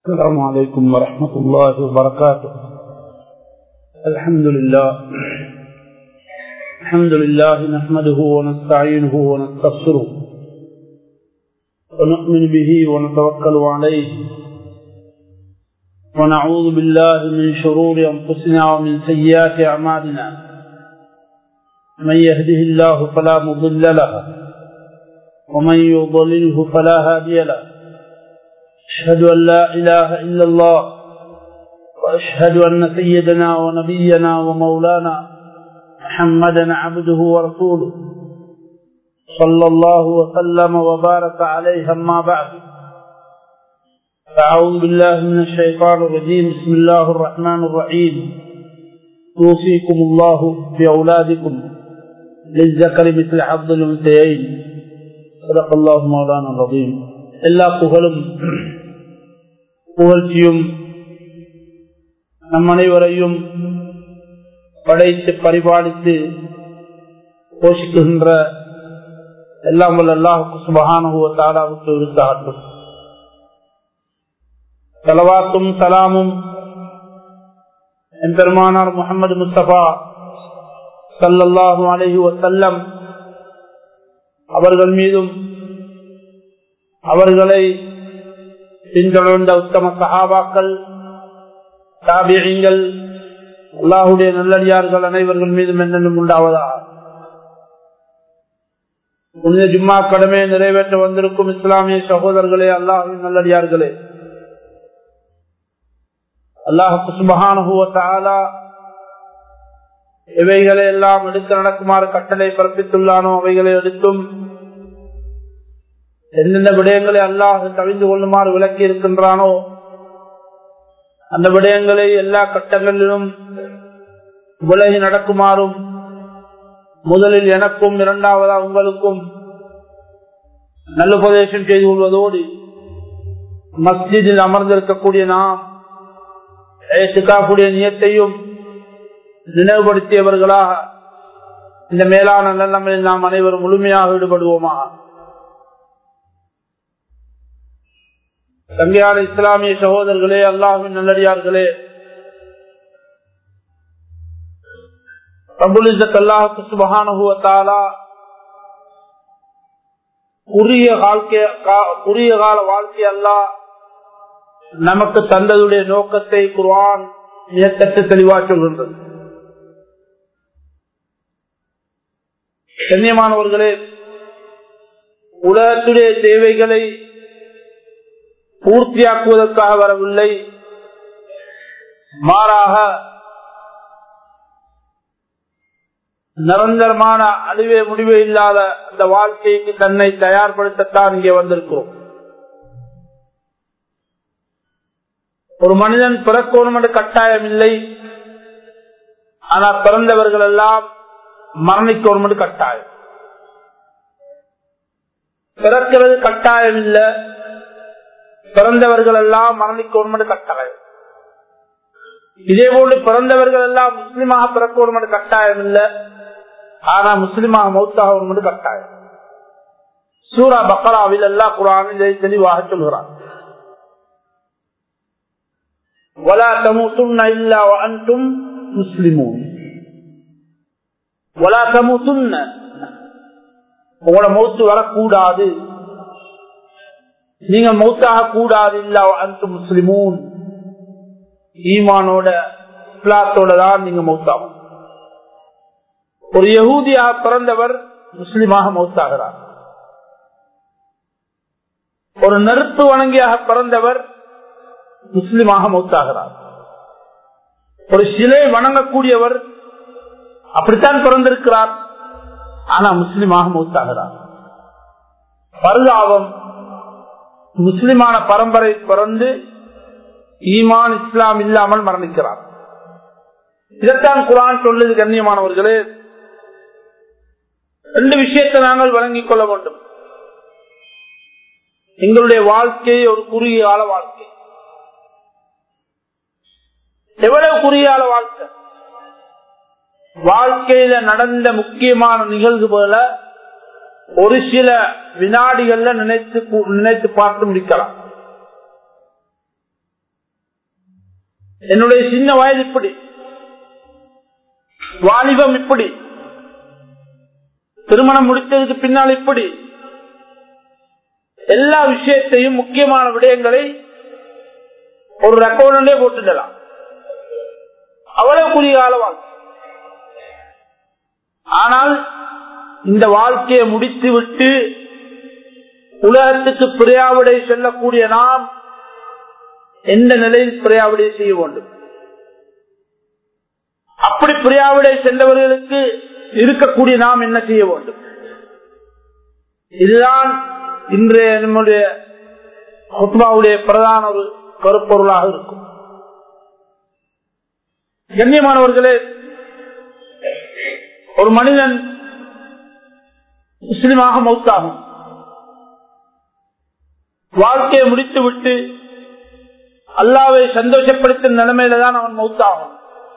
السلام عليكم ورحمة الله وبركاته الحمد لله الحمد لله نحمده ونستعينه ونستغفره ونؤمن به ونتوكل عليه ونعوذ بالله من شرور أنفسنا ومن سيئات أعمالنا من يهده الله فلا مضل له ومن يضلله فلا هادي له أشهد أن لا إله إلا الله وأشهد أن سيدنا ونبينا ومولانا محمدا عبده ورسوله صلى الله وسلم وبارك عليه أما بعد أعوذ بالله من الشيطان الرجيم بسم الله الرحمن الرحيم يوصيكم الله بأولادكم للذكر مثل حظ الأنثيين صدق الله مولانا العظيم எல்லா புகழும் புகழ்ச்சியும் நம் அனைவரையும் படைத்து பரிபாலித்து போஷிக்குகின்ற எல்லாம் வல்ல அல்லாஹுக்கு சுபகானுகுவ தாலாவுக்கு இருந்தாகட்டும் தலவாத்தும் சலாமும் என் பெருமானார் முகமது முஸ்தபா சல்லல்லாஹு அலஹி வசல்லம் அவர்கள் மீதும் அவர்களை பின்தொடர்ந்த உத்தம சகாபாக்கள் தாபியங்கள் அல்லாஹுடைய நல்லடியார்கள் அனைவர்கள் மீதும் என்னென்னும் உண்டாவதா புனித ஜும்மா கடமையை நிறைவேற்ற வந்திருக்கும் இஸ்லாமிய சகோதரர்களே அல்லாஹின் நல்லடியார்களே அல்லாஹு சுபகானுகுவத்தாலா இவைகளை எல்லாம் எடுத்து நடக்குமாறு கட்டளை பிறப்பித்துள்ளானோ அவைகளை எடுத்தும் எந்தெந்த விடயங்களை அல்லாஹ் தவிந்து கொள்ளுமாறு விளக்கி இருக்கின்றானோ அந்த விடயங்களை எல்லா கட்டங்களிலும் விலகி நடக்குமாறும் முதலில் எனக்கும் இரண்டாவதா உங்களுக்கும் நல்லுபதேசம் செய்து கொள்வதோடு மஸ்ஜிதில் அமர்ந்திருக்கக்கூடிய நாம் சிக்காக்கூடிய நியத்தையும் நினைவுபடுத்தியவர்களாக இந்த மேலான நல்லமையில் நாம் அனைவரும் முழுமையாக ஈடுபடுவோமா தங்கையான இஸ்லாமிய சகோதரர்களே அல்லாஹின் நல்லடியார்களே அல்லாஹுக்கு சுபகானுகுவத்தாலா குறுகிய வாழ்க்கை குறுகிய கால வாழ்க்கை அல்லா நமக்கு தந்ததுடைய நோக்கத்தை குர்வான் இயக்கத்தை தெளிவாக சொல்கின்றது கண்ணியமானவர்களே உலகத்துடைய தேவைகளை பூர்த்தியாக்குவதற்காக வரவில்லை மாறாக நிரந்தரமான அழிவே முடிவே இல்லாத அந்த வாழ்க்கைக்கு தன்னை தயார்படுத்தத்தான் இங்கே வந்திருக்கிறோம் ஒரு மனிதன் பிறக்கணும் என்று கட்டாயம் இல்லை ஆனால் பிறந்தவர்கள் எல்லாம் மரணிக்கணும் என்று கட்டாயம் பிறக்கிறது கட்டாயம் இல்லை பிறந்தவர்கள் எல்லாம் மரணிக்கணும் என்று கட்டாயம் இதே போன்று பிறந்தவர்கள் எல்லாம் முஸ்லிமாக பிறக்கணும் என்று கட்டாயம் இல்லை ஆனா முஸ்லிமாக மௌத்தாகணும் என்று கட்டாயம் சூரா பக்கராவில் எல்லா குரானும் இதை தெளிவாக சொல்கிறார் ولا تموتن الا وانتم مسلمون ولا تموتن உங்களோட மௌத்து வரக்கூடாது நீங்க மௌத்தாக கூடாது இல்ல அந்த முஸ்லிமூன் ஈமானோட இஸ்லாத்தோட தான் நீங்க மௌத்தாகும் ஒரு யகூதியாக பிறந்தவர் முஸ்லிமாக மௌத்தாகிறார் ஒரு நெருப்பு வணங்கியாக பிறந்தவர் முஸ்லிமாக மௌத்தாகிறார் ஒரு சிலை வணங்கக்கூடியவர் அப்படித்தான் பிறந்திருக்கிறார் ஆனா முஸ்லிமாக மௌத்தாகிறார் பருகாவம் முஸ்லிமான பரம்பரை பிறந்து ஈமான் இஸ்லாம் இல்லாமல் மரணிக்கிறார் இதைத்தான் குரான் சொல்லுது கண்ணியமானவர்களே ரெண்டு விஷயத்தை நாங்கள் வழங்கிக் கொள்ள வேண்டும் எங்களுடைய வாழ்க்கை ஒரு குறுகிய கால வாழ்க்கை எவ்வளவு குறுகிய கால வாழ்க்கை வாழ்க்கையில நடந்த முக்கியமான நிகழ்வுகளை ஒரு சில வினாடிகள்ல நினைத்து நினைத்து பார்த்து முடிக்கலாம் என்னுடைய சின்ன வயது இப்படி வாலிபம் இப்படி திருமணம் முடித்ததுக்கு பின்னால் இப்படி எல்லா விஷயத்தையும் முக்கியமான விடயங்களை ஒரு ரெக்கார்டே போட்டுடலாம் அவ்வளவு குறுகிய கால வாழ்க்கை ஆனால் இந்த வாழ்க்கையை முடித்து விட்டு உலகத்துக்கு பிரியாவிடை செல்லக்கூடிய நாம் எந்த நிலையில் பிரியாவிடை செய்ய வேண்டும் அப்படி பிரியாவிடை சென்றவர்களுக்கு இருக்கக்கூடிய நாம் என்ன செய்ய வேண்டும் இதுதான் இன்றைய நம்முடைய ஹுத்மாவுடைய பிரதான ஒரு கருப்பொருளாக இருக்கும் கண்ணியமானவர்களே ஒரு மனிதன் முஸ்லிமாக மௌத்தாகும் வாழ்க்கையை முடித்து விட்டு அல்லாவை சந்தோஷப்படுத்தும் நிலைமையில தான் அவன் மௌத்தாகும்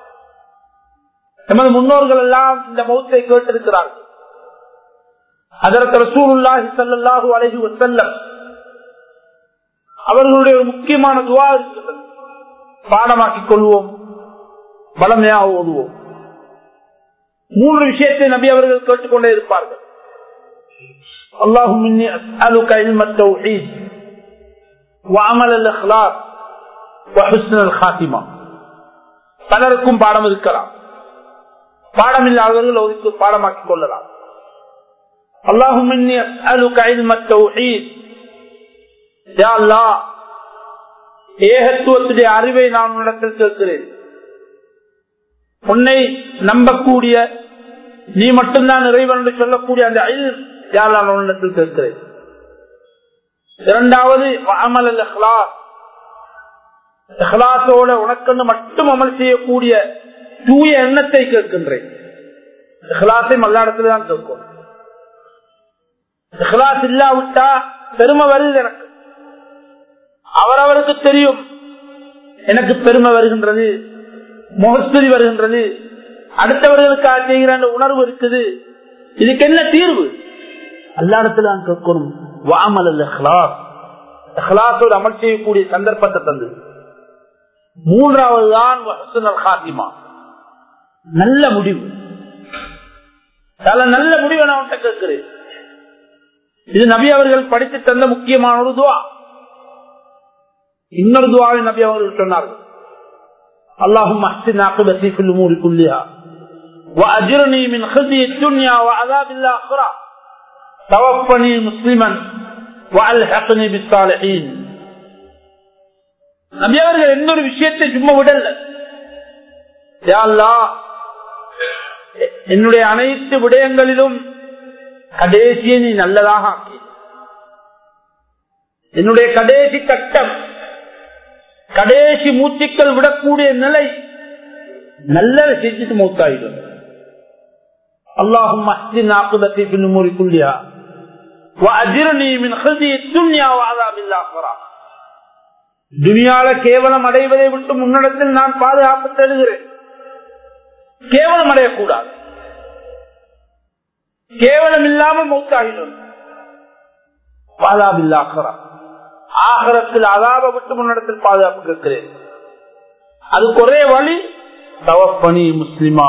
நமது முன்னோர்கள் எல்லாம் இந்த மௌத்தை கேட்டிருக்கிறார்கள் அதற்கு ரசூலுல்லாஹி ஸல்லல்லாஹு அலைஹி வஸல்லம் அவர்களுடைய ஒரு முக்கியமான துவா இருக்கிறது பாடமாக்கிக் கொள்வோம் பலமையாக ஓதுவோம் மூன்று விஷயத்தை நபி அவர்கள் கேட்டுக்கொண்டே இருப்பார்கள் اللهم اني اسالك علم التوحيد وعمل الاخلاص وحسن الخاتمه பலருக்கும் பாடம் இருக்கலாம் பாடம் இல்லாதவர்கள் ஒதுக்கு பாடமாக்கிக் கொள்ளலாம் اللهم اني اسالك علم التوحيد يا الله ஏகத்துவத்துடைய அறிவை நான் உன்னிடத்தில் கேட்கிறேன் உன்னை நம்பக்கூடிய நீ மட்டும்தான் இறைவன் என்று சொல்லக்கூடிய அந்த அயில் யார் நான் உன்னிடத்தில் கேட்கிறேன் இரண்டாவது அமல் அல் இஹ்லாஸ் இஹ்லாஸோட உனக்கென்று மட்டும் அமல் செய்யக்கூடிய தூய எண்ணத்தை கேட்கின்றேன் இஹ்லாஸை மல்லாடத்தில் தான் கேட்கும் இஹ்லாஸ் இல்லாவிட்டா பெருமை வருது எனக்கு அவரவருக்கு தெரியும் எனக்கு பெருமை வருகின்றது முகஸ்துதி வருகின்றது அடுத்தவர்களுக்காக செய்கிற அந்த உணர்வு இருக்குது இதுக்கு என்ன தீர்வு அல்லாடத்தில் நான் கேட்கணும் வாமல் இஹ்லாஸோடு அமல் செய்யக்கூடிய சந்தர்ப்பத்தை தந்து மூன்றாவது தான் ஹாத்திமா நல்ல முடிவு நல்ல முடிவை நான் உன்ட்ட கேட்கிறேன் இது நபி அவர்கள் படித்து தந்த முக்கியமான ஒரு துவா இன்னொரு துவாவை நபி அவர்கள் சொன்னார்கள் اللهم احسن عاقبتي في الامور كلها واجرني من خزي الدنيا وعذاب الاخره توفني مسلما والحقني بالصالحين நபி அவர்கள் இன்னொரு விஷயத்தை சும்மா விடல என்னுடைய அனைத்து விடயங்களிலும் கடைசியை நீ நல்லதாக ஆக்கி என்னுடைய கடைசி கட்டம் கடைசி மூச்சுக்கள் விடக்கூடிய நிலை நல்ல செஞ்சுட்டு மூத்தாயிடும் அல்லாஹும் அஹ்சின் ஆக்குதத்தை பின்னுமுறை குள்ளியா وأجرني من خزي الدنيا وعذاب الآخرة துனியால கேவலம் அடைவதை விட்டு முன்னிடத்தில் நான் பாதுகாப்பு தருகிறேன் கேவலம் அடையக்கூடாது கேவலம் இல்லாம மௌத்தாகிடும் பாதாபில் ஆகரா ஆகரத்தில் அதாப விட்டு முன்னிடத்தில் பாதுகாப்பு கேட்கிறேன் அதுக்கு ஒரே வழி தவப்பனி முஸ்லிமா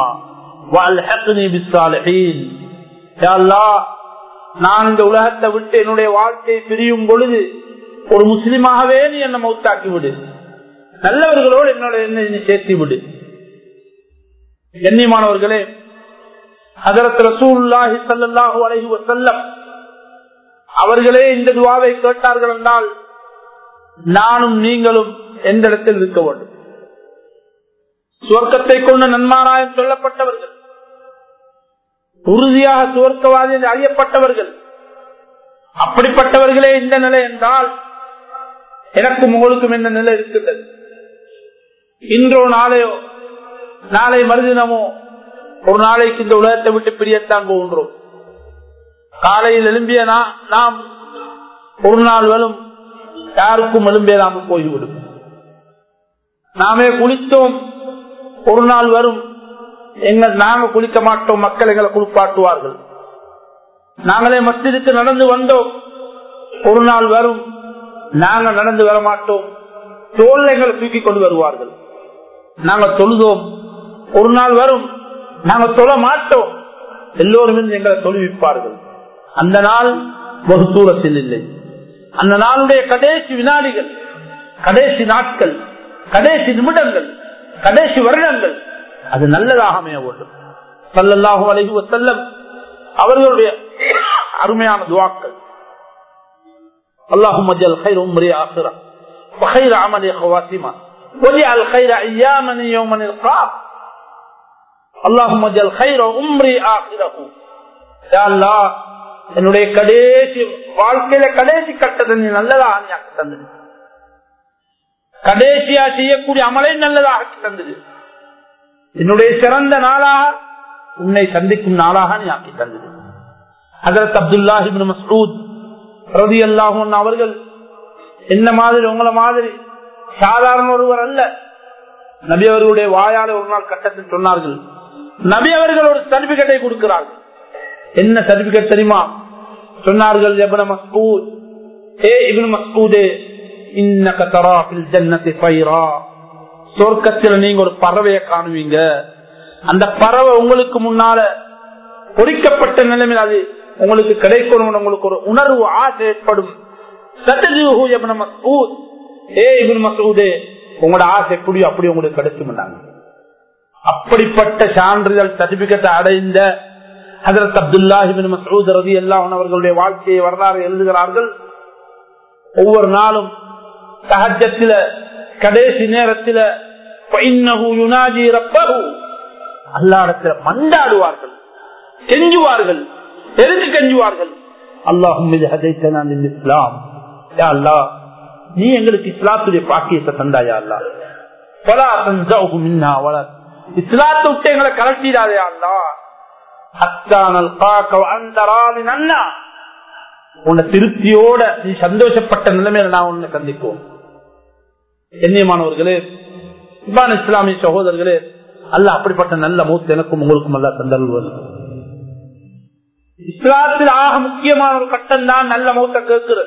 நான் இந்த உலகத்தை விட்டு என்னுடைய வாழ்க்கையை பிரியும் பொழுது ஒரு முஸ்லிமாகவே நீ என்ன மௌத்தாக்கி விடு நல்லவர்களோடு என்னோட என்ன சேர்த்து விடு கண்ணியமானவர்களே அதற்கு ரசூல்லாஹி சல்லாஹூ அலஹி வசல்லம் அவர்களே இந்த துவாவை கேட்டார்கள் என்றால் நானும் நீங்களும் எந்த இடத்தில் இருக்க வேண்டும் சுவர்க்கத்தை கொண்டு நன்மாராயம் சொல்லப்பட்டவர்கள் உறுதியாக சுவர்க்கவாதி என்று அறியப்பட்டவர்கள் அப்படிப்பட்டவர்களே இந்த நிலை என்றால் எனக்கும் உங்களுக்கும் இந்த நிலை இருக்கின்றது இன்றோ நாளையோ நாளை மறுதினமோ ஒரு நாளைக்கு இந்த உலகத்தை விட்டு பிரியத்தான் போகின்றோம் காலையில் எழும்பிய நாம் ஒரு நாள் வரும் யாருக்கும் எழும்பியதாமல் போய்விடும் நாமே குளித்தோம் ஒரு நாள் வரும் எங்கள் நாங்க குளிக்க மாட்டோம் மக்கள் எங்களை குளிப்பாட்டுவார்கள் நாங்களே மஸ்ஜிதுக்கு நடந்து வந்தோம் ஒரு நாள் வரும் நாங்க நடந்து வர மாட்டோம் தோல் எங்களை தூக்கி கொண்டு வருவார்கள் நாங்க தொழுதோம் ஒரு நாள் வரும் நாங்க தொழ மாட்டோம் எல்லோரும் எங்களை தொழுவிப்பார்கள் அந்த நாள் ஒரு தூரத்தில் இல்லை அந்த நாளுடைய கடைசி வினாடிகள் கடைசி நாட்கள் கடைசி நிமிடங்கள் கடைசி வருடங்கள் அது நல்லதாக அமைய வேண்டும் சல்லல்லாஹு அலைஹி வஸல்லம் அவர்களுடைய அருமையான துவாக்கள் اللهم اجعل خير امري اخره وخير عملي خواتمه واجعل خير ايامني يوم نلقاك اللهم اجعل خير امري اخره يا الله என்னுடைய கடைசி வாழ்க்கையில கடைசி கட்டத்தை நீ நல்லதா ஆக்கி தந்தது கடைசியா செய்யக்கூடிய அமலை நல்லதாக தந்தது என்னுடைய சிறந்த நாளாக உன்னை சந்திக்கும் நாளாக நீ ஆக்கி தந்தது அதற்கு அப்துல்லாஹிபின் மசூத் ரவி அல்லாஹன் அவர்கள் என்ன மாதிரி உங்களை மாதிரி சாதாரண ஒருவர் அல்ல நபி அவர்களுடைய வாயால ஒரு நாள் கட்டத்தில் சொன்னார்கள் நபி அவர்கள் ஒரு சர்டிபிகேட்டை கொடுக்கிறார்கள் என்ன சர்டிபிகேட் தெரியுமா சொன்னார்கள் எபன மஸ்கூத் ஏ இபின் மஸ்கூதே இன்னக தரா ஃபில் ஜன்னதி ஃபைரா சொர்க்கத்தில் நீங்க ஒரு பறவையை காணுவீங்க அந்த பறவை உங்களுக்கு முன்னால பொறிக்கப்பட்ட நிலைமையில் அது உங்களுக்கு கிடைக்கணும் உங்களுக்கு ஒரு உணர்வு ஆசை ஏற்படும் உங்களோட ஆசை எப்படி அப்படி உங்களுக்கு கிடைக்கும் அப்படிப்பட்ட சான்றிதழ் சர்டிபிகேட் அடைந்த ஹசரத் அப்துல்லாஹிபின் மசூத் ரதி எல்லாம் அவர்களுடைய வாழ்க்கையை வரலாறு எழுதுகிறார்கள் ஒவ்வொரு நாளும் சகஜத்தில கடைசி நேரத்தில அல்லாடத்துல மண்டாடுவார்கள் கெஞ்சுவார்கள் எதுக்கு கெஞ்சுவார்கள் அல்லாஹும் இஸ்லாம் நீ எங்களுக்கு இஸ்லாத்துடைய பாக்கியத்தை தந்தாயா அல்லா இஸ்லாத்தை விட்டு எங்களை கலட்டிடாதே அல்லா உன்னை திருப்தியோட நீ சந்தோஷப்பட்ட நிலைமையில நான் உன்னை சந்திப்போம் கண்ணியமானவர்களே இப்பான் இஸ்லாமிய சகோதரர்களே அல்ல அப்படிப்பட்ட நல்ல மூத்து எனக்கும் உங்களுக்கும் அல்ல தந்தல்வது இஸ்லாத்தில் ஆக முக்கியமான ஒரு கட்டம் தான் நல்ல மௌத்த கேட்கிறது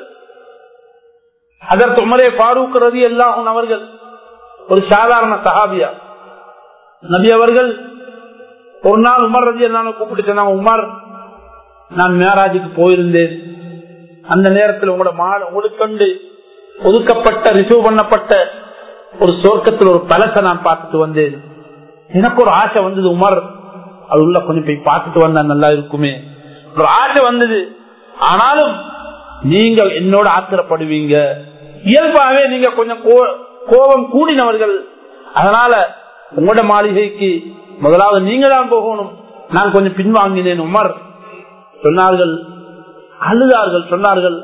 அதற்கு உமரே பாரூக் ரதி எல்லாம் அவர்கள் ஒரு சாதாரண சஹாபியா நபி அவர்கள் ஒரு நாள் உமர் ரதி எல்லாம் கூப்பிட்டு சொன்னாங்க உமர் நான் மேராஜுக்கு போயிருந்தேன் அந்த நேரத்தில் உங்களோட மாடு உங்களுக்கு கண்டு ஒதுக்கப்பட்ட ரிசீவ் பண்ணப்பட்ட ஒரு சொர்க்கத்தில் ஒரு பலசை நான் பார்த்துட்டு வந்தேன் எனக்கு ஒரு ஆசை வந்தது உமர் அது உள்ள கொஞ்சம் போய் பார்த்துட்டு வந்தா நல்லா இருக்குமே ஒரு ஆசை வந்தது ஆனாலும் நீங்கள் என்னோட ஆத்திரப்படுவீங்க இயல்பாகவே நீங்க கொஞ்சம் கோபம் கூடினவர்கள் அதனால உங்களோட மாளிகைக்கு முதலாவது நீங்க தான் போகணும் நான் கொஞ்சம் பின்வாங்கினேன் உமர் சொன்னார்கள் அழுதார்கள் சொன்னார்கள்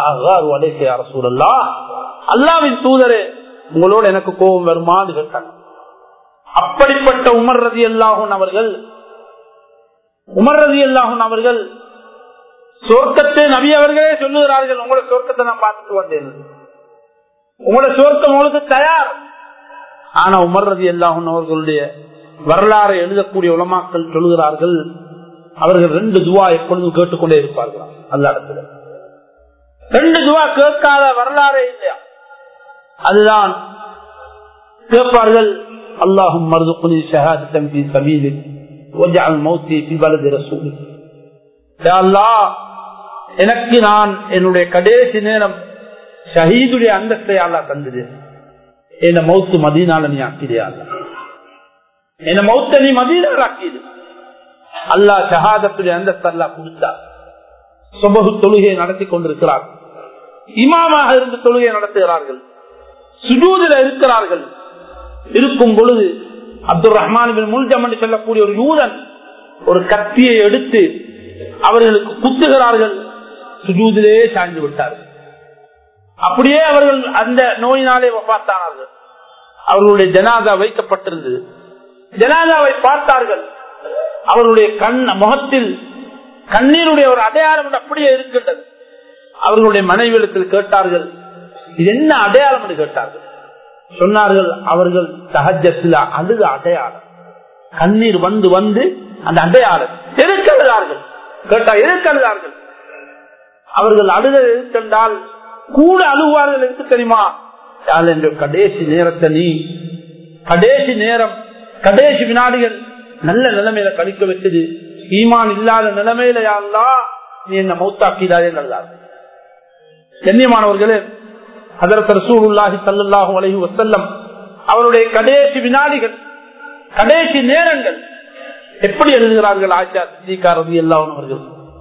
சூழல்லா அல்லாவின் தூதரே உங்களோட எனக்கு கோபம் வருமானு கேட்டாங்க அப்படிப்பட்ட உமர் ரதி அல்லாஹூன் அவர்கள் உமர் ரதி அல்லாஹூன் அவர்கள் சொர்க்கத்தை நபி அவர்களே சொல்லுகிறார்கள் உங்களோட சொர்க்கத்தை நான் பார்த்துட்டு வந்தேன் உங்களோட சொர்க்கம் உங்களுக்கு தயார் ஆனா உமர் ரதி அல்லாஹூன் அவர்களுடைய வரலாறு எழுதக்கூடிய உலமாக்கள் சொல்லுகிறார்கள் அவர்கள் ரெண்டு துவா எப்பொழுதும் கேட்டுக்கொண்டே இருப்பார்கள் அல்ல இடத்துல ரெண்டு துவா கேட்காத வரலாறே இல்லையா அதுதான் கேட்பார்கள் அல்லாஹும் மருதுக்குனி ஷஹாதத்தம் பி சபீலில் வஜஅல் மௌத்தி பி பலதி ரசூலிக் யா அல்லாஹ் எனக்கு நான் என்னுடைய கடைசி நேரம் ஷஹீதுடைய அந்தஸ்தை அல்லா தந்தது என்ன மௌத்து மதீனால நீ ஆக்கிறியா அல்ல என்ன மௌத்த நீ மதீனால ஆக்கிடு அல்லா ஷஹாதத்துடைய அந்தஸ்து அல்லா கொடுத்தார் சுபகு தொழுகையை நடத்தி கொண்டிருக்கிறார் இமாமாக இருந்து தொழுகையை நடத்துகிறார்கள் சுஜூதில் இருக்கிறார்கள் இருக்கும் பொழுது அப்துல் ரஹ்மான் முல்ஜம் என்று சொல்லக்கூடிய ஒரு யூதன் ஒரு கத்தியை எடுத்து அவர்களுக்கு குத்துகிறார்கள் சுஜூதிலே சாய்ந்து விட்டார்கள் அப்படியே அவர்கள் அந்த நோயினாலே பார்த்தார்கள் அவர்களுடைய ஜனாதா வைக்கப்பட்டிருந்தது ஜனாதாவை பார்த்தார்கள் அவர்களுடைய கண் முகத்தில் கண்ணீருடைய ஒரு அடையாளம் அப்படியே இருக்கின்றது அவர்களுடைய மனைவிடத்தில் கேட்டார்கள் இது என்ன அடையாளம் என்று கேட்டார்கள் சொன்னார்கள் அவர்கள் சகஜத்தில் அழுத அடையாளம் கண்ணீர் வந்து வந்து அந்த அடையாளம் எதிர்க்கழுதார்கள் கேட்டா எதிர்க்கழுதார்கள் அவர்கள் அழுத எதிர்க்கண்டால் கூட அழுவார்கள் எதுக்கு தெரியுமா என்ற கடைசி நேரத்தை நீ கடைசி நேரம் கடைசி வினாடிகள் நல்ல நிலைமையில கழிக்க வச்சது ஈமான் இல்லாத நிலைமையில யாருலா நீ என்ன மௌத்தாக்கிடாதே நல்லா கண்ணியமானவர்களே அதற்கு ரசூலுல்லாஹி சல்லாஹூ அலஹி வசல்லம் அவருடைய கடைசி வினாடிகள் கடைசி நேரங்கள் எப்படி எழுதுகிறார்கள் ஆச்சா சித்திகா ரதி அல்லாஹ் அவர்கள்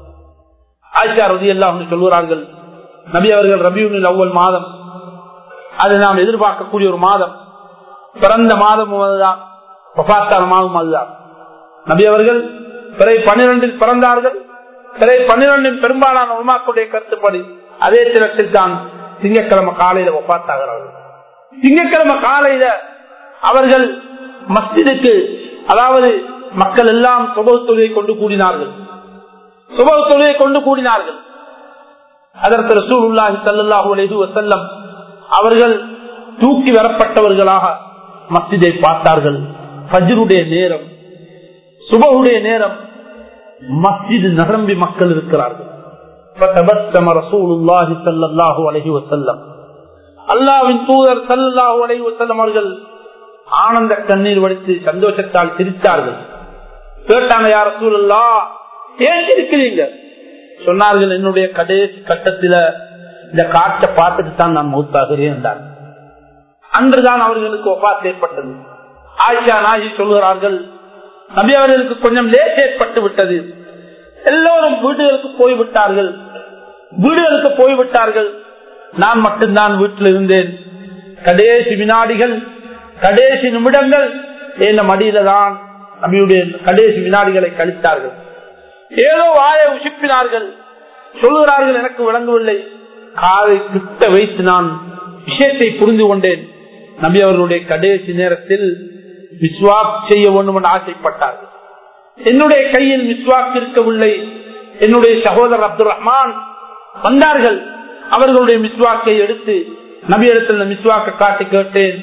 ஆயிஷா ரதி அல்லாஹ் சொல்கிறார்கள் நபி அவர்கள் ரபியூனில் அவ்வள் மாதம் அது நாம் எதிர்பார்க்கக்கூடிய ஒரு மாதம் பிறந்த மாதமும் அதுதான் வபாத்தான மாதமும் அதுதான் நபி அவர்கள் பிறை பன்னிரண்டில் பிறந்தார்கள் பிறை பன்னிரண்டில் பெரும்பாலான உமாக்களுடைய கருத்துப்படி அதே தினத்தில் தான் திங்கட்கிழமை காலையில ஒப்பாத்தாகிறார்கள் திங்கட்கிழமை காலையில அவர்கள் மஸ்ஜிதுக்கு அதாவது மக்கள் எல்லாம் சுப தொழிலை கொண்டு கூடினார்கள் சுப தொழிலை கொண்டு கூடினார்கள் அதற்கு ரசூலுல்லாஹி ஸல்லல்லாஹு அலைஹி வஸல்லம் அவர்கள் தூக்கி வரப்பட்டவர்களாக மஸ்ஜிதை பார்த்தார்கள் ஃபஜ்ருடைய நேரம் சுபஹுடைய நேரம் மஸ்ஜித் நிரம்பி மக்கள் இருக்கிறார்கள் فتبسم رسول الله صلى الله عليه وسلم அல்லாவின் தூதர் சல்லாஹூ அலைஹி வஸல்லம் அவர்கள் ஆனந்த கண்ணீர் வடித்து சந்தோஷத்தால் சிரித்தார்கள் கேட்டாங்க யார் ரசூலுல்லா ஏன் இருக்கிறீங்க சொன்னார்கள் என்னுடைய கடைசி கட்டத்தில இந்த காற்றை பார்த்துட்டு தான் நான் மௌத்தாகிறேன் என்றார் அன்றுதான் அவர்களுக்கு ஒப்பாத்து ஏற்பட்டது ஆயிஷா நாயி சொல்கிறார்கள் நபி அவர்களுக்கு கொஞ்சம் லேட் ஏற்பட்டு விட்டது எல்லோரும் வீடுகளுக்கு போய்விட்டார்கள் வீடுகளுக்கு போய்விட்டார்கள் நான் மட்டும்தான் வீட்டில் இருந்தேன் கடைசி வினாடிகள் கடைசி நிமிடங்கள் என் மடியில தான் நபியுடைய கடைசி வினாடிகளை கழித்தார்கள் ஏதோ வாயை உசிப்பினார்கள் சொல்கிறார்கள் எனக்கு விளங்கவில்லை காதை கிட்ட வைத்து நான் விஷயத்தை புரிந்து கொண்டேன் நபி அவர்களுடைய கடைசி நேரத்தில் விஸ்வாக் செய்ய வேண்டும் என்று ஆசைப்பட்டார்கள் என்னுடைய கையில் மிஸ்வாக் இருக்கவில்லை என்னுடைய சகோதரர் அப்துல் ரஹ்மான் வந்தார்கள் அவர்களுடைய மிஸ்வாக்கை எடுத்து நபி இடத்தில் மிஸ்வாக்க காட்டி கேட்டேன்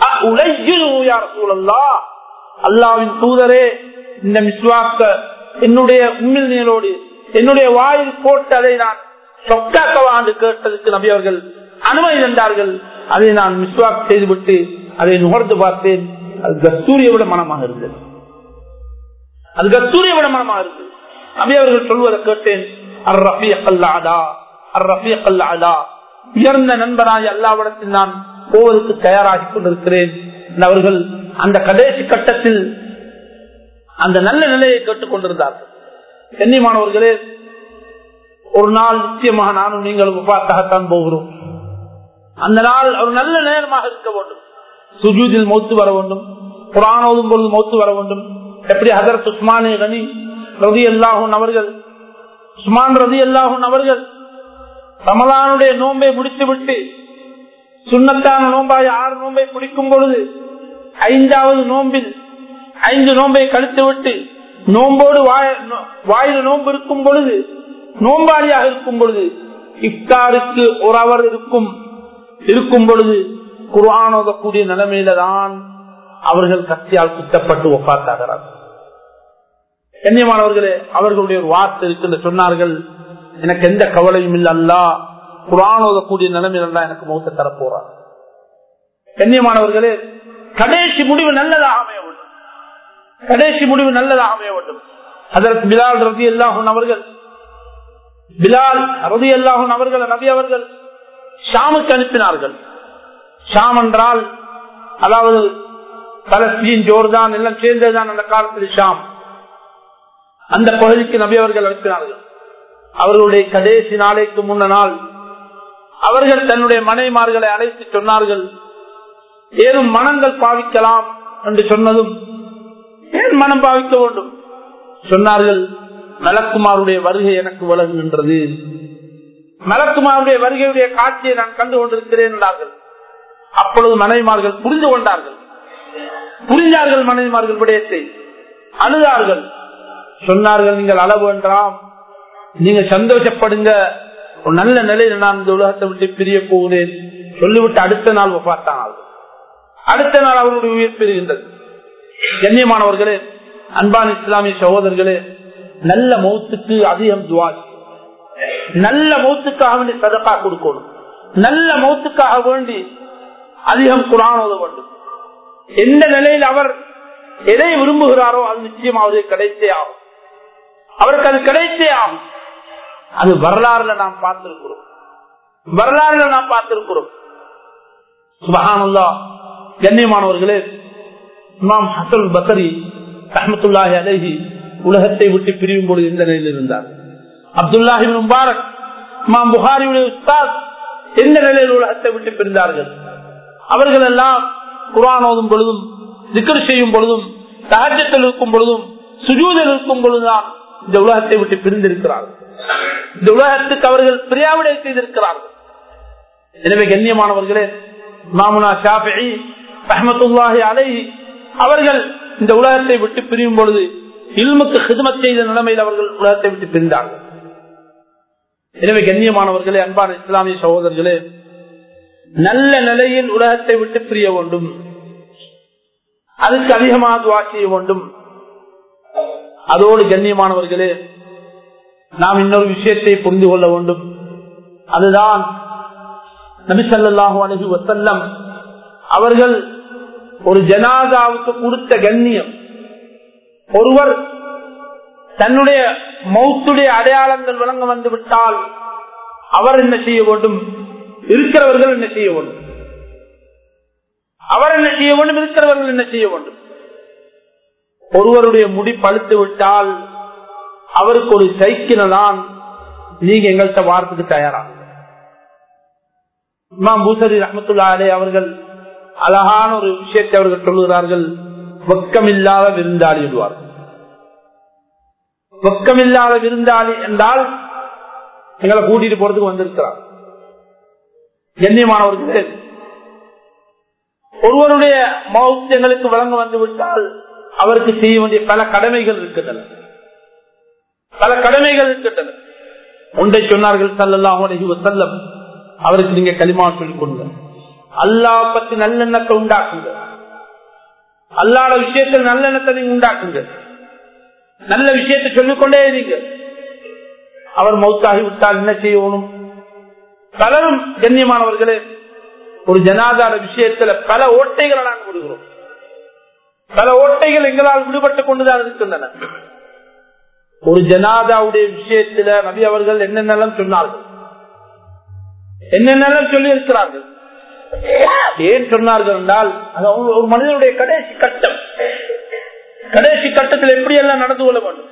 அல்லாவின் தூதரே இந்த மிஸ்வாக்க என்னுடைய உண்மையில் நீரோடு என்னுடைய வாயில் போட்டு அதை நான் சொக்காக்கவா என்று கேட்டதுக்கு நபி அவர்கள் அனுமதி தந்தார்கள் அதை நான் மிஸ்வாக் செய்துவிட்டு அதை நுகர்ந்து பார்த்தேன் அது கஸ்தூரியை விட மனமாக இருந்தது அது கஸ்தூரியை விட மனமாக இருந்தது நபி அவர்கள் சொல்வதை கேட்டேன் அர் ரஃபி அல்லாதா அர் ரஃபி அல்லாதா உயர்ந்த நண்பராய் அல்லாவிடத்தில் நான் போவதற்கு தயாராகி கொண்டிருக்கிறேன் அவர்கள் அந்த கடைசி கட்டத்தில் அந்த நல்ல நிலையை கேட்டுக் கொண்டிருந்தார்கள் கண்ணியமானவர்களே ஒரு நாள் நிச்சயமாக நானும் நீங்களும் உபாத்தாகத்தான் போகிறோம் அந்த நாள் ஒரு நல்ல நேரமாக இருக்க வேண்டும் சுஜூதில் மௌத்து வர வேண்டும் குரான் ஓதும் பொழுது மௌத்து வர வேண்டும் எப்படி ஹதரத் உஸ்மானே கனி ரதி அல்லாஹூன் அவர்கள் உஸ்மான் ரதி அல்லாஹூன் அவர்கள் ரமலானுடைய நோன்பை முடித்துவிட்டு சுண்ணத்தான நோம்பாய் ஆறு நோன்பை பிடிக்கும் பொழுது ஐந்தாவது நோம்பில் ஐந்து நோன்பை கழித்து விட்டு நோம்போடு வாயில் நோன்பு இருக்கும் பொழுது நோம்பாளியாக இருக்கும் பொழுது இஃப்தாருக்கு ஒரு அவர் இருக்கும் இருக்கும் பொழுது குர்ஆன் ஓதக்கூடிய நிலைமையில தான் அவர்கள் கத்தியால் குத்தப்பட்டு ஒப்பாத்தாகிறார் கண்ணியமானவர்களே அவர்களுடைய ஒரு வார்த்தை இருக்கு சொன்னார்கள் எனக்கு எந்த கவலையும் இல்லை அல்லா குரான் ஓதக்கூடிய நிலைமையில தான் எனக்கு மௌத்த தரப்போறார் கண்ணியமானவர்களே கடைசி முடிவு நல்லதாக அமைய வேண்டும் கடைசி முடிவு நல்லதாக அமைய வேண்டும் அதற்கு பிலால் ரதி அல்லாஹூன் அவர்கள் பிலால் ரதி அல்லாஹூன் அவர்கள் நபி அவர்கள் ஷாமுக்கு அனுப்பினார்கள் ஷாம் என்றால் அதாவது பலஸ்தீன் ஜோர்தான் எல்லாம் சேர்ந்ததுதான் அந்த காலத்தில் ஷாம் அந்த பகுதிக்கு நபி அவர்கள் அனுப்பினார்கள் அவர்களுடைய கடைசி நாளைக்கு முன்ன நாள் அவர்கள் தன்னுடைய மனைமார்களை அழைத்து சொன்னார்கள் ஏதும் மனங்கள் பாவிக்கலாம் என்று சொன்னதும் ஏன் மனம் பாவிக்க வேண்டும் சொன்னார்கள் மலக்குமாருடைய வருகை எனக்கு விலகுகின்றது மலக்குமாருடைய வருகையுடைய காட்சியை நான் கண்டு கொண்டிருக்கிறேன் என்றார்கள் அப்பொழுது மனைவிமார்கள் புரிந்து கொண்டார்கள் புரிஞ்சார்கள் மனைவிமார்கள் விடயத்தை அழுதார்கள் சொன்னார்கள் நீங்கள் அளவு என்றாம் நீங்க சந்தோஷப்படுங்க ஒரு நல்ல நிலையில நான் இந்த உலகத்தை விட்டு பிரிய போகிறேன் சொல்லிவிட்டு அடுத்த நாள் பார்த்தான் அடுத்த நாள் அவருடைய உயிர் பெறுகின்றது கண்ணியமானவர்களே அன்பான் இஸ்லாமிய சகோதரர்களே நல்ல மௌத்துக்கு அதிகம் துவா நல்ல மௌத்துக்காக வேண்டி சதக்கா கொடுக்கணும் நல்ல மௌத்துக்காக வேண்டி அதிகம் குரான் ஓத வேண்டும் எந்த நிலையில் அவர் எதை விரும்புகிறாரோ அது நிச்சயம் அவருக்கு கிடைத்தே ஆகும் அவருக்கு அது கிடைத்தே ஆகும் அது வரலாறுல நாம் பார்த்திருக்கிறோம் வரலாறுல நாம் பார்த்திருக்கிறோம் சுபஹானல்லா கண்ணியமானவர்களே இமாம் ஹசன் பக்கரி ரஹமத்துல்லாஹி அலைஹி உலகத்தை விட்டு பிரியும் பொழுது எந்த நிலையில் இருந்தார் அப்துல்லாஹி முபாரக் இமாம் புகாரியுடைய உஸ்தாத் எந்த நிலையில் உலகத்தை விட்டு பிரிந்தார்கள் அவர்கள் எல்லாம் குரான் ஓதும் பொழுதும் திக்கர் செய்யும் பொழுதும் சகஜத்தில் இருக்கும் பொழுதும் சுஜூதில் இருக்கும் பொழுதுதான் இந்த உலகத்தை விட்டு பிரிந்திருக்கிறார்கள் இந்த உலகத்துக்கு அவர்கள் பிரியாவிடை செய்திருக்கிறார்கள் எனவே கண்ணியமானவர்களே மாமுனா ஷாஃபி ரஹமத்துல்லாஹி அலைஹி அவர்கள் இந்த உலகத்தை விட்டு பிரியும் பொழுது இல்முக்கு ஹிதமத் செய்த நிலைமையில் அவர்கள் உலகத்தை விட்டு பிரிந்தார்கள் எனவே கண்ணியமானவர்களே அன்பான இஸ்லாமிய சகோதரர்களே நல்ல நிலையில் உலகத்தை விட்டு பிரிய வேண்டும் அதுக்கு அதிகமாக துவா செய்ய வேண்டும் அதோடு கண்ணியமானவர்களே நாம் இன்னொரு விஷயத்தை புரிந்து கொள்ள வேண்டும் அதுதான் நபிசல்லாஹு அலஹி வசல்லம் அவர்கள் ஒரு ஜனாதாவுக்கு கொடுத்த கண்ணியம் ஒருவர் தன்னுடைய மௌத்துடைய அடையாளங்கள் விளங்க வந்து விட்டால் அவர் என்ன செய்ய வேண்டும் இருக்கிறவர்கள் என்ன செய்ய வேண்டும் அவர் என்ன செய்ய வேண்டும் இருக்கிறவர்கள் என்ன செய்ய வேண்டும் ஒருவருடைய முடி பழுத்து விட்டால் அவருக்கு ஒரு சைக்கிளை தான் நீங்க எங்கள்கிட்ட வாரத்துக்கு தயாராக இமாம் பூசரி ரஹமத்துல்லாலே அவர்கள் அழகான ஒரு விஷயத்தை அவர்கள் சொல்லுகிறார்கள் வெக்கமில்லாத விருந்தாளி விடுவார்கள் வெக்கமில்லாத விருந்தாளி என்றால் எங்களை கூட்டிட்டு போறதுக்கு வந்திருக்கிறார் கண்ணியமானவர்களே ஒருவருடைய மௌத் எங்களுக்கு வழங்க வந்து விட்டால் அவருக்கு செய்ய வேண்டிய பல கடமைகள் இருக்கின்றன பல கடமைகள் இருக்கின்றன ஒன்றை சொன்னார்கள் சல்லாஹ் அலஹி வசல்லம் அவருக்கு நீங்க களிமா சொல்லிக் கொடுங்க அல்லா பத்தி நல்லெண்ணத்தை உண்டாக்குங்க அல்லாத விஷயத்தில் நல்லெண்ணத்தை நீங்க உண்டாக்குங்க நல்ல விஷயத்தை சொல்லிக்கொண்டே இருங்க அவர் மௌத்தாகி விட்டால் என்ன செய்யணும் பலரும் கண்ணியமானவர்களே ஒரு ஜனாதார விஷயத்துல பல ஓட்டைகளை நாங்கள் விடுகிறோம் பல ஓட்டைகள் எங்களால் விடுபட்டுக் கொண்டுதான் இருக்கின்றன ஒரு ஜனாதாவுடைய விஷயத்துல நபி அவர்கள் என்னென்னலாம் சொன்னார்கள் என்னென்னலாம் சொல்லி இருக்கிறார்கள் ஏன் சொன்னார்கள் என்றால் அது ஒரு மனிதனுடைய கடைசி கட்டம் கடைசி கட்டத்தில் எப்படி எல்லாம் நடந்து கொள்ள வேண்டும்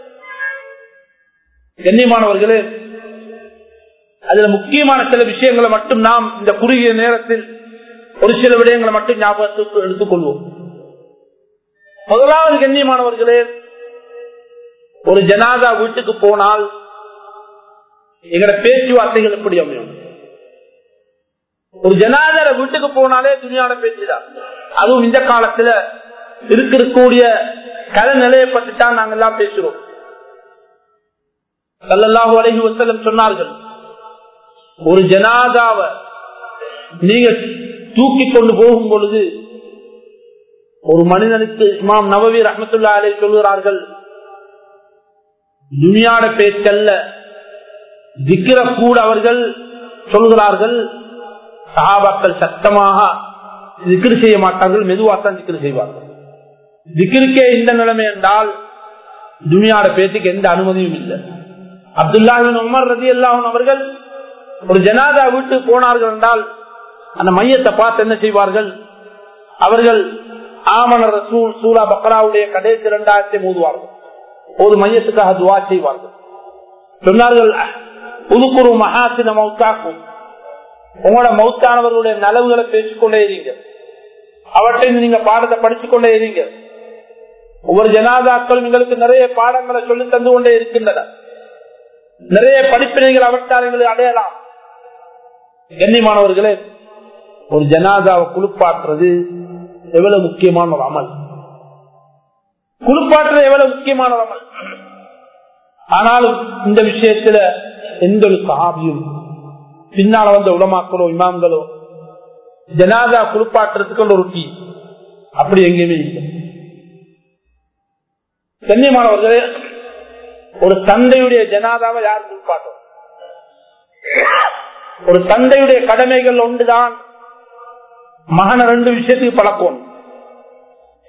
கண்ணியமானவர்களே அதுல முக்கியமான சில விஷயங்களை மட்டும் நாம் இந்த குறுகிய நேரத்தில் ஒரு சில விடயங்களை மட்டும் ஞாபகத்துக்கு எடுத்துக்கொள்வோம் முதலாவது கண்ணியமானவர்களே ஒரு ஜனாதா வீட்டுக்கு போனால் எங்கட பேச்சுவார்த்தைகள் எப்படி அமையும் ஒரு ஜனாதார வீட்டுக்கு போனாலே துணியான பேச்சுதான் அதுவும் இந்த காலத்துல இருக்கக்கூடிய கலை நிலையை பற்றி தான் நாங்க எல்லாம் பேசுறோம் சல்லல்லாஹு அலைஹி வஸல்லம் சொன்னார்கள் ஒரு ஜனாதாவ நீங்க தூக்கி கொண்டு போகும் பொழுது ஒரு மனிதனுக்கு இமாம் நவவி ரஹமத்துல்லா அலை சொல்கிறார்கள் துனியாட பேச்சல்ல திக்கிற கூட அவர்கள் சொல்கிறார்கள் சகாபாக்கள் சத்தமாக திக்கிரு செய்ய மாட்டார்கள் மெதுவாத்தான் திக்கிரு செய்வார்கள் திக்கிருக்கே இந்த நிலைமை என்றால் துனியாட பேச்சுக்கு எந்த அனுமதியும் இல்லை அப்துல்லாஹின் உமர் ரதி அல்லாஹன் அவர்கள் ஒரு ஜனாதா வீட்டுக்கு போனார்கள் என்றால் அந்த மையத்தை பார்த்து என்ன செய்வார்கள் அவர்கள் ஆமன ரசூல் சூலா பக்ராவுடைய கடைசி இரண்டாயிரத்தை மூதுவார்கள் ஒரு மையத்துக்காக துவா செய்வார்கள் சொன்னார்கள் புதுக்குரு மகாசின மௌத்தாக்கும் உங்களோட மௌத்தானவர்களுடைய நலவுகளை பேசிக்கொண்டே இருங்க அவற்றை நீங்க பாடத்தை படித்துக் கொண்டே இருங்க ஒவ்வொரு ஜனாதாக்களும் எங்களுக்கு நிறைய பாடங்களை சொல்லி தந்து கொண்டே இருக்கின்றன நிறைய படிப்பினைகள் அவற்றால் எங்களுக்கு அடையலாம் கண்ணியமானவர்களே ஒரு ஜனாதாவை குளிப்பாற்றுறது எவ்வளவு முக்கியமான ஒரு அமல் குளிப்பாற்றுறது எவ்வளவு முக்கியமான ஒரு அமல் ஆனாலும் இந்த விஷயத்துல எந்த ஒரு சகாபியும் பின்னால வந்த உலமாக்களோ இமாம்களோ ஜனாதா குளிப்பாட்டுறதுக்கு ஒரு டீ அப்படி எங்கேயுமே இல்லை கண்ணியமானவர்களே ஒரு தந்தையுடைய ஜனாதாவை யார் குளிப்பாட்டும் ஒரு தந்தையுடைய கடமைகள் ஒன்றுதான் மகனை ரெண்டு விஷயத்துக்கு பழக்கம்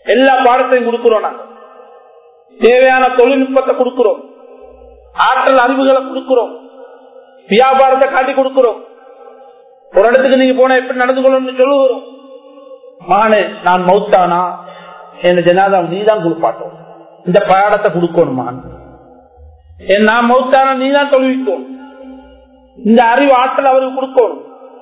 எல்லா பாடத்தையும் கொடுக்கிறோம் நாங்க தேவையான தொழில்நுட்பத்தை கொடுக்கிறோம் ஆற்றல் அறிவுகளை கொடுக்கிறோம் வியாபாரத்தை காட்டி கொடுக்கிறோம் ஒரு இடத்துக்கு நீங்க போனா எப்படி நடந்து கொள்ளணும்னு சொல்லுகிறோம் மகனே நான் மௌத்தானா என் ஜனாதா நீதான் குளிப்பாட்டும் இந்த பாடத்தை கொடுக்கணும் மகன் என் நான் மௌத்தானா நீதான் தொழுவிக்கணும் இந்த அறிவு ஆற்றல் அவருக்கு கொடுக்கணும்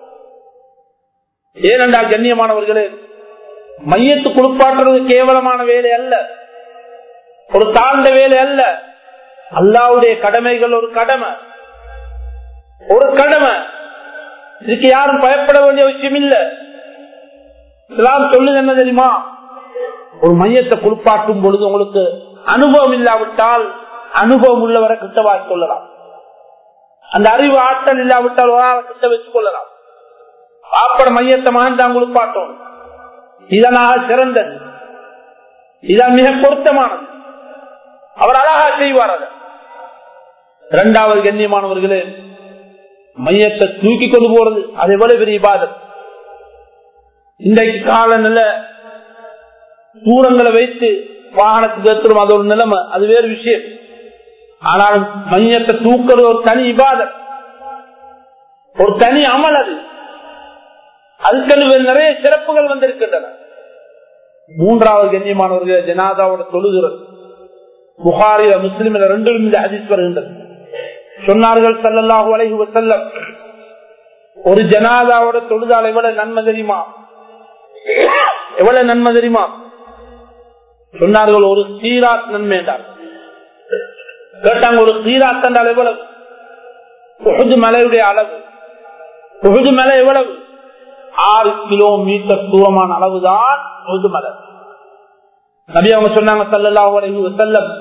ஏனென்றால் கண்ணியமானவர்களே மையத்து குளிப்பாட்டுறது கேவலமான வேலை அல்ல ஒரு தாழ்ந்த வேலை அல்ல அல்லாவுடைய கடமைகள் ஒரு கடமை ஒரு கடமை இதுக்கு யாரும் பயப்பட வேண்டிய விஷயம் இல்ல இஸ்லாம் சொல்லுது என்ன தெரியுமா ஒரு மையத்தை குளிப்பாட்டும் பொழுது உங்களுக்கு அனுபவம் இல்லாவிட்டால் அனுபவம் உள்ளவரை கிட்ட வாங்கி கொள்ளலாம் அந்த அறிவு ஆற்றல் இல்லாவிட்டால் ஒரு ஆளை கிட்ட வச்சு கொள்ளலாம் பாப்பட மையத்தை மகன் தான் குளிப்பாட்டும் இதனாக சிறந்தது இதான் மிக பொருத்தமானது அவர் அழகா செய்வார் அதை இரண்டாவது கண்ணியமானவர்களே மையத்தை தூக்கி கொண்டு போறது அது எவ்வளவு பெரிய பாதம் இன்றைக்கு கால நில தூரங்களை வைத்து வாகனத்துக்கு ஏற்றுறோம் அது ஒரு நிலைமை அது வேறு விஷயம் ஆனால் மையத்தை தூக்குறது ஒரு தனி இபாதம் ஒரு தனி அமல் அது அதுக்கு நிறைய சிறப்புகள் வந்திருக்கின்றன மூன்றாவது கண்ணியமானவர்கள் ஜனாதாவோட தொழுகிறது புகாரில முஸ்லிமில் ரெண்டிலும் இந்த அதிர்ச்சி வருகின்றது சொன்னார்கள் சல்லல்லாஹு அலைஹி வசல்லம் ஒரு ஜனாதாவோட தொழுதால் எவ்வளவு நன்மை தெரியுமா எவ்வளவு நன்மை தெரியுமா சொன்னார்கள் ஒரு சீராத் நன்மை என்றார் கேட்டாங்க ஒரு சீராத் என்றால் எவ்வளவு உகுது மலையுடைய அளவு உகுது மலை எவ்வளவு ஆறு கிலோமீட்டர் தூரமான அளவுதான் உகுது மலை நபி அவங்க சொன்னாங்க சல்லல்லாஹு அலைஹி வஸல்லம்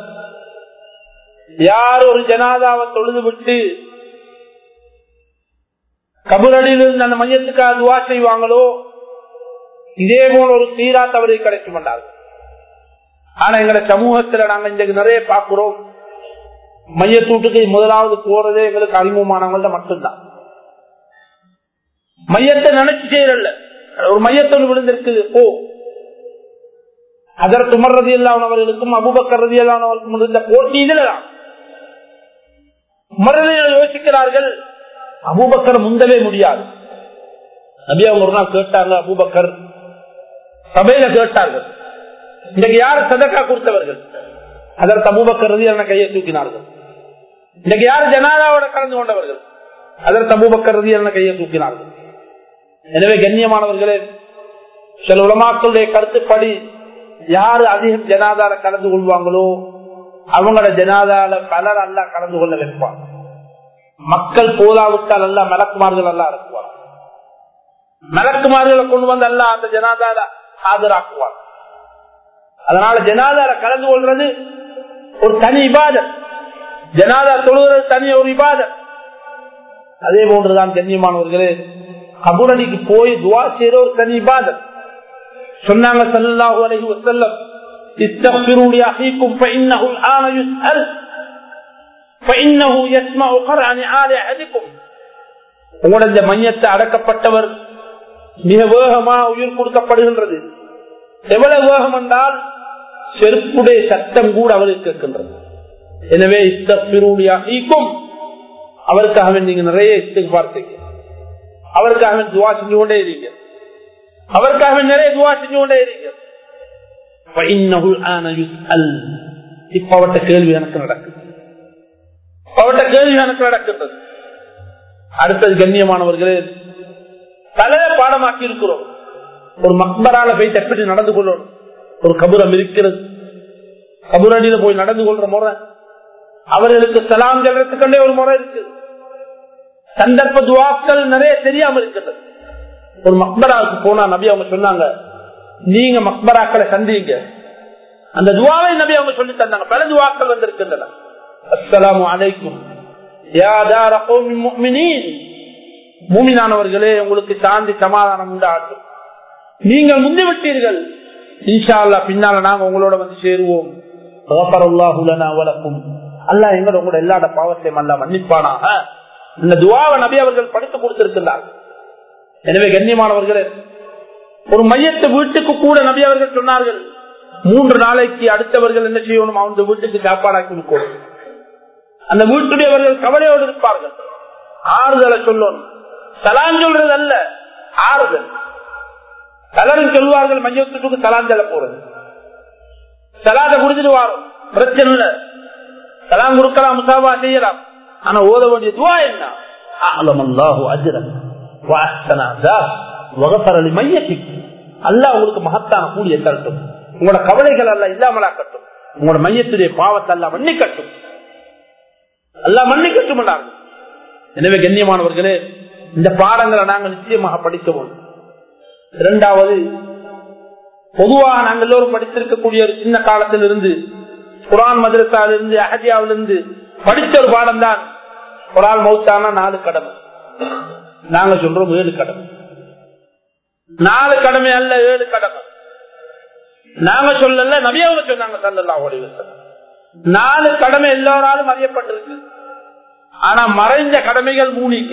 யார் ஒரு ஜனாதாவை தொழுது விட்டு கபுரடியிலிருந்து அந்த மையத்துக்காக துவா செய்வாங்களோ இதே போல ஒரு சீராத் அவருக்கு கிடைக்க மாட்டாங்க ஆனா எங்க சமூகத்துல நாங்க இன்றைக்கு நிறைய பாக்குறோம் மையத்தூட்டுக்கு முதலாவது போறதே எங்களுக்கு அறிமுகமானவங்கள்ட்ட மட்டும்தான் மையத்தை நினைச்சு செய்யறல்ல ஒரு மையத்தொன்று விழுந்திருக்கு ஓ அதற்கு உமர்றது இல்லாதவர்களுக்கும் அபுபக்கரது இல்லாதவர்களுக்கும் இருந்த போட்டி இதுலதான் உமரதில் யோசிக்கிறார்கள் அபூபக்கர் முந்தவே முடியாது நபி அவங்க ஒரு நாள் கேட்டாங்க அபூபக்கர் சபையில கேட்டார்கள் இன்னைக்கு யார் சதக்கா கொடுத்தவர்கள் அதற்கு அபூபக்கர் என கையை தூக்கினார்கள் இன்னைக்கு யார் ஜனாதாவோட கலந்து கொண்டவர்கள் அதற்கு அபூபக்கர் என கையை தூக்கினார்கள் எனவே கண்ணியமானவர்களே சில உலமாக்களுடைய கருத்துப்படி யாரு அதிகம் ஜனாதார கலந்து கொள்வாங்களோ அவங்களோட ஜனாதால பலர் அல்ல கலந்து கொள்ள வைப்பாங்க மக்கள் போதாவிட்டால் அல்ல மலக்குமார்கள் அல்ல இருக்குவார் மலக்குமார்களை கொண்டு வந்து அல்ல அந்த ஜனாதார ஆதராக்குவார் அதனால ஜனாதார கலந்து கொள்றது ஒரு தனி இபாதத் ஜனாதா தொழுகிறது தனி ஒரு இபாதத் அதே போன்றுதான் கண்ணியமானவர்களே கபுரடிக்கு போய் துவா செய்யற ஒரு தனி இபாதத் சொன்னாங்க சல்லாஹூ அலஹி வசல்லம் استغفروا لأخيكم فإنه الآن يسأل فإنه يسمع قرع نعال أحدكم உங்களோட இந்த மையத்தை அடக்கப்பட்டவர் மிக வேகமா உயிர் கொடுக்கப்படுகின்றது எவ்வளவு வேகம் என்றால் செருப்புடைய சட்டம் கூட அவருக்கு கேட்கின்றது எனவே இஸ்தூலியாக்கும் அவருக்காக நீங்க நிறைய இஸ்திகார்த்தீங்க அவருக்காக துவா செஞ்சு கொண்டே இருங்க அவருக்காக நிறைய துவா செஞ்சு கொண்டே இருங்க இப்ப அவட்ட கேள்வி எனக்கு நடக்குது அவட்ட கேள்வி எனக்கு நடக்கின்றது அடுத்தது கண்ணியமானவர்களே தலைய பாடமாக்கி இருக்கிறோம் ஒரு மக்பரால போய் எப்படி நடந்து கொள்ளணும் ஒரு கபுரம் இருக்கிறது கபுரடியில போய் நடந்து கொள்ற முறை அவர்களுக்கு சலாம் சொல்றதுக்கே ஒரு முறை இருக்கு சந்தர்ப்ப துவாக்கள் நிறைய தெரியாம இருக்கிறது ஒரு மக்பராவுக்கு போனா நபி அவங்க சொன்னாங்க நீங்க மக்பராக்களை சந்திங்க அந்த துவாவை நபி அவங்க சொல்லி தந்தாங்க பல துவாக்கள் வந்திருக்கின்றன அஸ்லாம் அலைக்கும் மூமினானவர்களே உங்களுக்கு சாந்தி சமாதானம் உண்டாகும் நீங்கள் முந்தி விட்டீர்கள் இன்ஷா அல்லா பின்னால நாங்க உங்களோட வந்து சேருவோம் அல்லா எங்களோட கூட எல்லா பாவத்தையும் அல்ல மன்னிப்பானாக இந்த துவாவை நபி அவர்கள் படித்து கொடுத்திருக்கிறார் எனவே கண்ணியமானவர்களே ஒரு மையத்தை வீட்டுக்கு கூட நபி அவர்கள் சொன்னார்கள் மூன்று நாளைக்கு அடுத்தவர்கள் என்ன செய்யணும் அவங்க வீட்டுக்கு சாப்பாடாக்கி கொடுக்கணும் அந்த வீட்டுடையவர்கள் கவலையோடு இருப்பார்கள் ஆறுதலை சொல்லணும் சலான் சொல்றது அல்ல ஆறுதல் சலரும் சொல்வார்கள் மையத்துக்கு சலாஞ்சல போறது சலாத குடிச்சிட்டு வாரும் பிரச்சனை இல்ல சலாம் கொடுக்கலாம் முசாபா செய்யலாம் ஆனா ஓத வேண்டிய துவா என்ன அலமல்லாஹு அஜரன் வகப்பரளி மையத்திற்கு அல்லாஹ் உங்களுக்கு மகத்தான கூலிய தரட்டும் உங்களோட கவலைகள் அல்ல இல்லாமலாக்கட்டும் உங்களோட மையத்துடைய பாவத்தை அல்ல மன்னிக்கட்டும் அல்ல மன்னிக்கட்டும் எனவே கண்ணியமானவர்களே இந்த பாடங்களை நாங்கள் நிச்சயமாக படிக்க வேண்டும் இரண்டாவது பொதுவாக நாங்கள் எல்லோரும் படித்திருக்கக்கூடிய ஒரு சின்ன காலத்தில் இருந்து குரான் மதரசாவிலிருந்து அகதியாவிலிருந்து படித்த ஒரு பாடம் தான் குரான் மௌத்தான நாலு கடமை நாங்க சொல்றோம் ஏழு கடமை நாலு கடமை அல்ல ஏழு கடமை நாங்க சொல்லல நபியாவ சொன்னாங்க சல்லா நாலு கடமை எல்லோராலும் அறியப்பட்டிருக்கு ஆனா மறைந்த கடமைகள் மூணிக்கு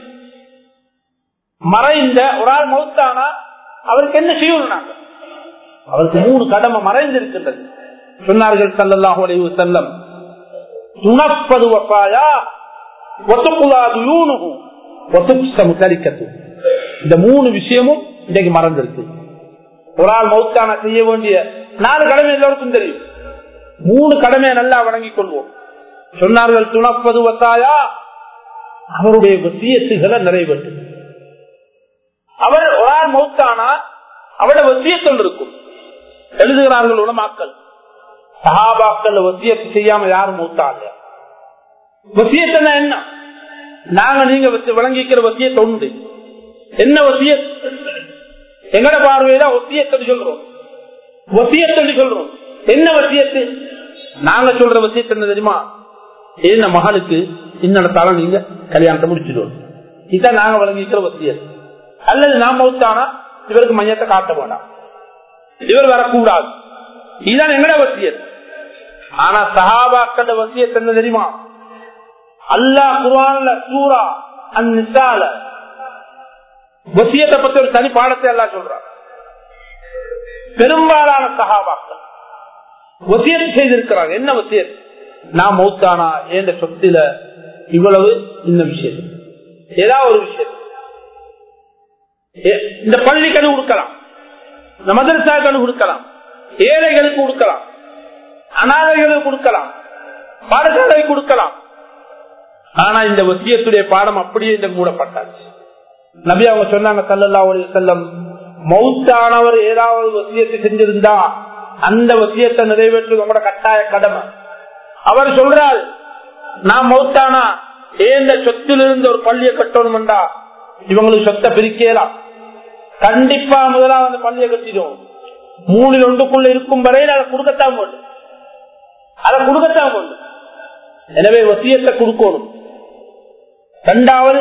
மறைந்த ஒரு ஆள் மௌத்தானா அவருக்கு என்ன செய்யணும் நாங்க அவருக்கு மூணு கடமை மறைந்திருக்கின்றது சொன்னார்கள் சல்லல்லாஹு அலைஹி செல்லம் துணப்பது வப்பாயா ஒத்துக்குலாது யூனுகு ஒத்துக்சமு தரிக்கத்து இந்த மூணு விஷயமும் இன்றைக்கு மறந்திருக்கு ஒரு ஆள் மௌத்தான செய்ய வேண்டிய நாலு கடமை எல்லோருக்கும் தெரியும் மூணு கடமையை நல்லா வழங்கிக் கொள்வோம் சொன்னார்கள் துணப்பது வத்தாயா அவருடைய வசியத்துகளை நிறைவேற்றும் அவர் ஒரு ஆள் மௌத்தானா அவருடைய வசியத்தொல் இருக்கும் எழுதுகிறார்கள் உலமாக்கள் சஹாபாக்கள் வசியத்து செய்யாம யாரும் மூத்தாங்க வசியத்தன என்ன நாங்க நீங்க விளங்கிக்கிற வசியத்தை உண்டு என்ன வசிய எங்கட பார்வையில வசியத்தை சொல்றோம் வசியத்தை சொல்றோம் என்ன வசியத்து நாங்க சொல்ற வசியத்து என்ன தெரியுமா என்ன மகளுக்கு இன்னத்தால நீங்க கல்யாணத்தை முடிச்சிடுவோம் இதான் நாங்க வழங்கிக்கிற வசியத் அல்லது நான் மௌத்தானா இவருக்கு மையத்தை காட்ட வேண்டாம் இவர் வரக்கூடாது இதுதான் எங்கட வசியத் ஆனா சஹாபாக்கள வசியத் என்ன தெரியுமா அல்லா குரான்ல சூரா அந்நிசால வசியத்தை பத்தி ஒரு தனி பாடத்தை எல்லாம் சொல்றான் பெரும்பாலான சகாபாக்கள் வசியத்தை செய்திருக்கிறாங்க என்ன வசியத் நான் மௌத்தானா என்ற சொத்தில இவ்வளவு இந்த விஷயம் ஏதாவது ஒரு விஷயம் இந்த பள்ளி கணு கொடுக்கலாம் இந்த மதரசா கணு கொடுக்கலாம் ஏழைகளுக்கு கொடுக்கலாம் அனாதைகளுக்கு கொடுக்கலாம் பாடசாலை கொடுக்கலாம் ஆனா இந்த வசியத்துடைய பாடம் அப்படியே இந்த மூடப்பட்டாச்சு நபி அவங்க சொன்னாங்க சல்லல்லா செல்லம் மௌத்தானவர் ஏதாவது வசியத்தை செஞ்சிருந்தா அந்த வசியத்தை நிறைவேற்று உங்களோட கட்டாய கடமை அவர் சொல்றார் நான் மௌத்தானா ஏந்த சொத்திலிருந்து ஒரு பள்ளியை கட்டணும்டா இவங்களுக்கு சொத்தை பிரிக்கலாம் கண்டிப்பா முதலாவது அந்த பள்ளியை கட்டிடும் மூணில் ஒன்றுக்குள்ள இருக்கும் வரையில் அதை கொடுக்கத்தான் வேண்டும் அதை கொடுக்கத்தான் வேண்டும் எனவே வசியத்தை கொடுக்கணும் ரெண்டாவது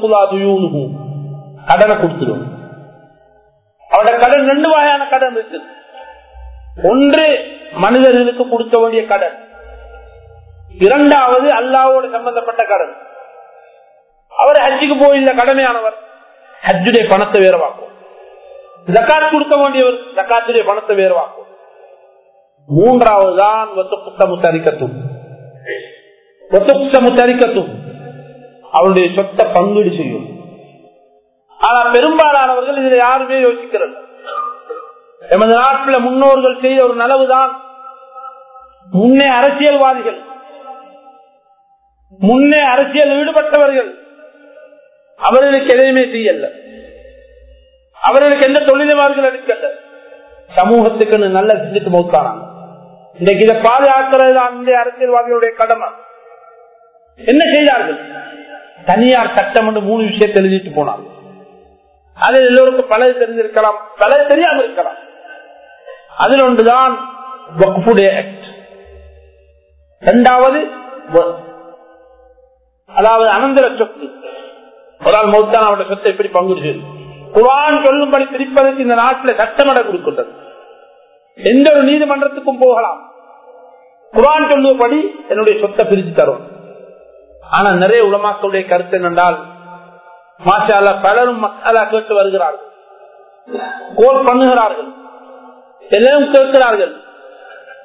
கடனை கொடுத்துடும் அவருடைய கடன் ரெண்டு வகையான கடன் இருக்கு ஒன்று மனிதர்களுக்கு கொடுக்க வேண்டிய கடன் இரண்டாவது அல்லாவோடு சம்பந்தப்பட்ட கடன் அவர் ஹஜ்ஜுக்கு போயிருந்த கடமையானவர் ஹஜ்ஜுடைய பணத்தை வேறவாக்கும் ஜக்காத் கொடுக்க வேண்டியவர் ஜக்காத்துடைய பணத்தை வேறவாக்கும் மூன்றாவது தான் முத்தரிக்கத்தும் முத்தரிக்கத்தும் அவருடைய சொத்தை பங்கீடு செய்யும் ஆனா பெரும்பாலானவர்கள் இதுல யாருமே யோசிக்கிறது எமது நாட்டில் முன்னோர்கள் செய்த ஒரு நலவுதான் முன்னே அரசியல்வாதிகள் முன்னே அரசியல் ஈடுபட்டவர்கள் அவர்களுக்கு எதையுமே செய்யல அவர்களுக்கு எந்த தொழிலாளர்கள் எடுக்கல சமூகத்துக்கு நல்ல செஞ்சுட்டு மௌத்தானாங்க இன்றைக்கு இதை பாதுகாக்கிறது தான் இந்த அரசியல்வாதிகளுடைய கடமை என்ன செய்தார்கள் தனியார் சட்டம் என்று மூணு விஷயத்தை எழுதிட்டு போனாங்க அது எல்லோருக்கும் பலது தெரிஞ்சிருக்கலாம் பலது தெரியாம இருக்கலாம் அதில் ஒன்றுதான் இரண்டாவது அதாவது அனந்தர சொத்து ஒரு ஆள் மௌத்தான் அவருடைய சொத்தை எப்படி பங்கு குரான் சொல்லும்படி பிரிப்பதற்கு இந்த நாட்டில் சட்டமட கொடுக்கின்றது எந்த ஒரு நீதிமன்றத்துக்கும் போகலாம் குரான் சொல்லுவபடி என்னுடைய சொத்தை பிரித்து தரும் ஆனா நிறைய உலமாக்களுடைய கருத்து என்னென்றால் மாஷால பலரும் மசாலா கேட்டு வருகிறார்கள் கோல் பண்ணுகிறார்கள் எல்லோரும் கேட்கிறார்கள்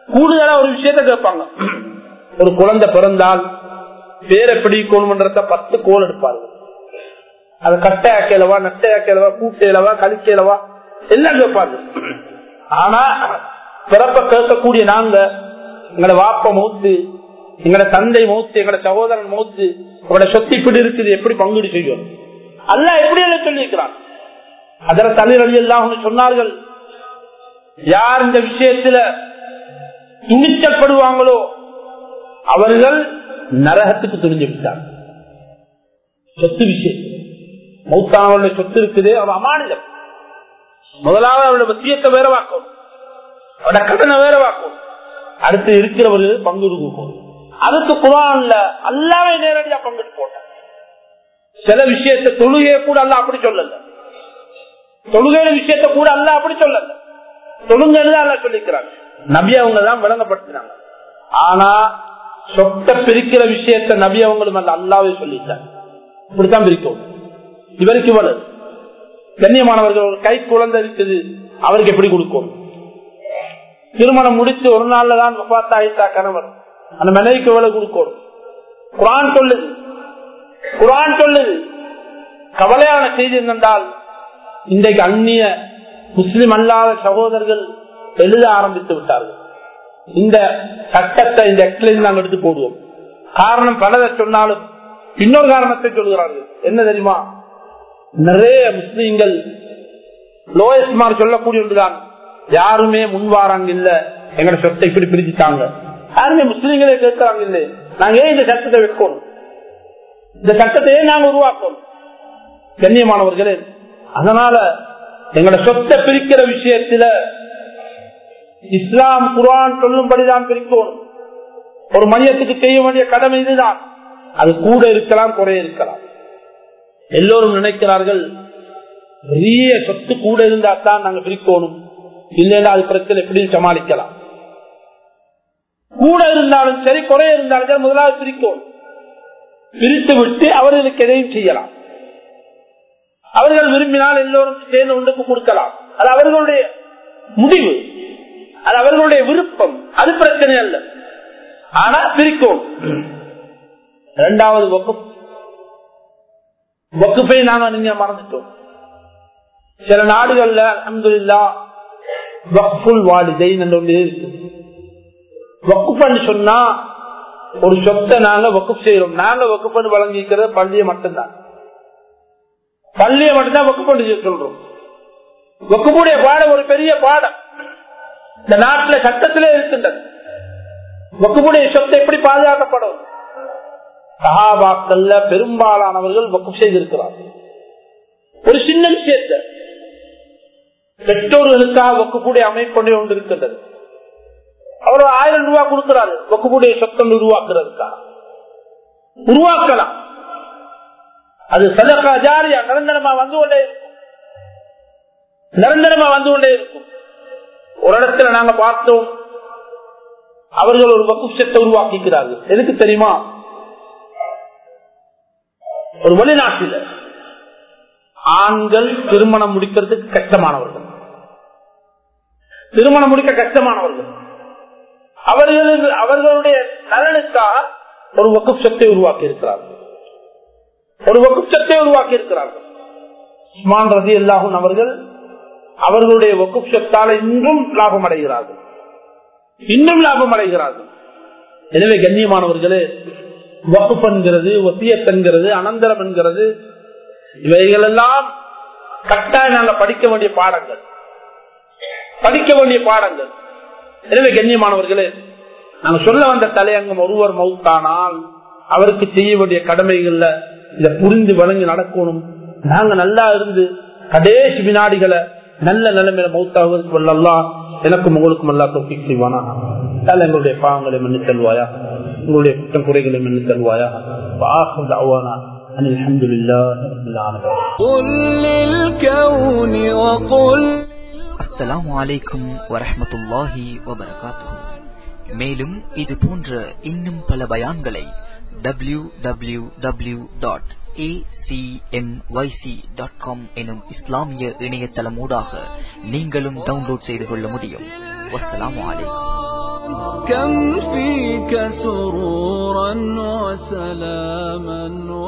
கூடுதலா ஒரு விஷயத்த கேட்பாங்க ஒரு குழந்தை பிறந்தால் பேரை பிடிக்கணும்ன்றத பத்து கோல் எடுப்பார்கள் அது கட்டையாக்கலவா நட்டையாக்கலவா கூட்டையிலவா கழிச்சலவா எல்லாம் கேட்பாங்க ஆனா பிறப்ப கேட்கக்கூடிய நாங்க எங்களோட வாப்ப மௌத்து எங்களோட தந்தை மௌத்து எங்களோட சகோதரன் மௌத்து உங்களோட சொத்து இப்படி இருக்குது எப்படி பங்குடு செய்யும் அல்ல எப்படி எல்லாம் சொல்லியிருக்கிறான் அதர தண்ணீர் அழி எல்லாம் சொன்னார்கள் யார் இந்த விஷயத்துல துணிச்சப்படுவாங்களோ அவர்கள் நரகத்துக்கு துணிஞ்சு விட்டார் சொத்து விஷயம் மௌத்தானவருடைய சொத்து இருக்குது அவர் அமானிதம் முதலாவது அவருடைய வசியத்தை வேற வாக்கும் அவருடைய கடனை வேற வாக்கும் அடுத்து இருக்கிறவர்கள் பங்கு கொடுக்கும் அதுக்கு குரான்ல அல்லாவே நேரடியா பங்கு போட்டார் சில விஷயத்தை தொழுகைய கூட அல்ல அப்படி சொல்லல தொழுகையில விஷயத்த கூட அல்ல அப்படி சொல்லல தொழுங்கன்னு அல்ல சொல்லிக்கிறாங்க நபி அவங்க தான் விளங்கப்படுத்தினாங்க ஆனா சொத்த பிரிக்கிற விஷயத்த நபி அவங்களும் அல்ல அல்லாவே சொல்லிட்டாங்க இப்படித்தான் பிரிக்கும் இவருக்கு இவ்வளவு கண்ணியமானவர்கள் ஒரு கை குழந்தை இருக்குது அவருக்கு எப்படி கொடுக்கும் திருமணம் முடித்து ஒரு நாள்ல தான் ஆயிட்டா கணவர் அந்த மனைவிக்கு எவ்வளவு கொடுக்கணும் குரான் சொல்லுது குரான் சொல்லுது கவலையான செய்தி என்னென்றால் இன்றைக்கு அந்நிய முஸ்லிம் அல்லாத சகோதரர்கள் எழுத ஆரம்பித்து விட்டார்கள் இந்த சட்டத்தை இந்த எக்ஸ்பிளைன் நாங்கள் எடுத்து போடுவோம் காரணம் பலதை சொன்னாலும் இன்னொரு காரணத்தை சொல்கிறார்கள் என்ன தெரியுமா நிறைய முஸ்லீம்கள் லோயஸ்மார் சொல்லக்கூடிய ஒன்றுதான் யாருமே முன்வாராங்க இல்ல எங்கட சொத்தை இப்படி பிரிச்சுட்டாங்க யாருமே முஸ்லீம்களே கேட்கிறாங்க இல்ல நாங்க ஏன் இந்த சட்டத்தை வைக்கணும் இந்த சட்டத்தை ஏன் நாங்க உருவாக்கணும் கண்ணியமானவர்களே அதனால எங்கட சொத்தை பிரிக்கிற விஷயத்துல இஸ்லாம் குரான் சொல்லும்படிதான் பிரிக்கணும் ஒரு மையத்துக்கு செய்ய வேண்டிய கடமை இதுதான் அது கூட இருக்கலாம் குறைய இருக்கலாம் எல்லோரும் நினைக்கிறார்கள் பெரிய சொத்து கூட இருந்தா தான் நாங்க பிரிக்கணும் இல்லைன்னா அது பிரச்சனை எப்படியும் சமாளிக்கலாம் கூட இருந்தாலும் சரி குறைய இருந்தாலும் சரி முதலாவது பிரிக்கணும் பிரித்து விட்டு அவர்களுக்கு எதையும் செய்யலாம் அவர்கள் விரும்பினால் எல்லோரும் சேர்ந்து ஒன்றுக்கு கொடுக்கலாம் அது அவர்களுடைய முடிவு அது அவர்களுடைய விருப்பம் அது பிரச்சனை அல்ல ஆனா பிரிக்கும் இரண்டாவது வகுப்பு வகுப்பை நாங்க நீங்க மறந்துட்டோம் சில நாடுகள்ல அஹமதுல்லா வக்ஃபுல் வாலிதை ஒன்று இருக்கு வக்குப்பன்னு சொன்னா ஒரு சொத்தை நாங்க வக்குப் செய்யறோம் நாங்க வக்குப்பன்னு வழங்கிக்கிறது பள்ளியை மட்டும்தான் பள்ளியை மட்டும்தான் வக்குப்பண்டு சொல்றோம் வக்குப்புடைய பாடம் ஒரு பெரிய பாடம் இந்த நாட்டுல சட்டத்திலே இருக்கின்றது வக்குப்புடைய சொத்தை எப்படி பாதுகாக்கப்படும் சகாபாக்கள்ல பெரும்பாலானவர்கள் வக்குப் செய்திருக்கிறார்கள் ஒரு சின்ன விஷயத்த பெற்றோர்களுக்காக வக்குக்கூடிய அமைப்பு ஒன்று இருக்கின்றது அவர் ஆயிரம் ரூபாய் கொடுக்கிறாரு வக்குடைய சொத்தம் உருவாக்குறதுக்காக உருவாக்கலாம் அது சதக்கா ஜாரியா நிரந்தரமா வந்து கொண்டே இருக்கும் நிரந்தரமா வந்து கொண்டே இருக்கும் ஒரு இடத்துல நாங்க பார்த்தோம் அவர்கள் ஒரு வகுச்சத்தை உருவாக்கிக்கிறார்கள் எதுக்கு தெரியுமா ஒரு வெளிநாட்டில் ஆண்கள் திருமணம் முடிக்கிறதுக்கு கஷ்டமானவர்கள் திருமணம் முடிக்க கஷ்டமானவர்கள் அவர்கள் அவர்களுடைய நலனுக்காக ஒரு வகுப்பு சத்தை உருவாக்கி இருக்கிறார்கள் ஒரு வகுப்பு சத்தை உருவாக்கி இருக்கிறார்கள் உஸ்மான் ரதி அல்லாஹும் அவர்கள் அவர்களுடைய வகுப்பு சத்தால இன்றும் லாபம் அடைகிறார்கள் இன்னும் லாபம் அடைகிறார்கள் எனவே கண்ணியமானவர்களே வகுப்பு என்கிறது ஒத்தியத் என்கிறது அனந்தரம் என்கிறது இவைகள் எல்லாம் கட்டாயம் நாங்க படிக்க வேண்டிய பாடங்கள் படிக்க வேண்டிய பாடங்கள் எனவே கண்ணியமானவர்களே நாங்க சொல்ல வந்த தலையங்கம் ஒருவர் மவுத்தானால் அவருக்கு செய்ய வேண்டிய கடமைகள்ல இதை புரிந்து வழங்கி நடக்கணும் நாங்க நல்லா இருந்து கடைசி வினாடிகளை நல்ல நிலைமையில மௌத்தாவதற்கு வல்லல்லாம் எனக்கும் உங்களுக்கும் அல்லா தொகை செய்வானா எங்களுடைய பாவங்களை மன்னி தருவாயா உங்களுடைய குற்றம் குறைகளை மன்னி தருவாயா வாஹம் அவானா الحمد لله رب العالمين قل للكون وقل அஸ்ஸலாமு அலைக்கும் வரஹ்மத்துல்லாஹி வபரகாத்துஹு மேலும் இது போன்ற இன்னும் பல பயான்களை டபிள்யூ டபிள்யூ டபிள்யூ டாட் எனும் இஸ்லாமிய இணையதளமூடாக நீங்களும் டவுன்லோட் செய்து கொள்ள முடியும் வஸ்ஸலாமு அலைக்கும் كم فيك سرورا وسلاما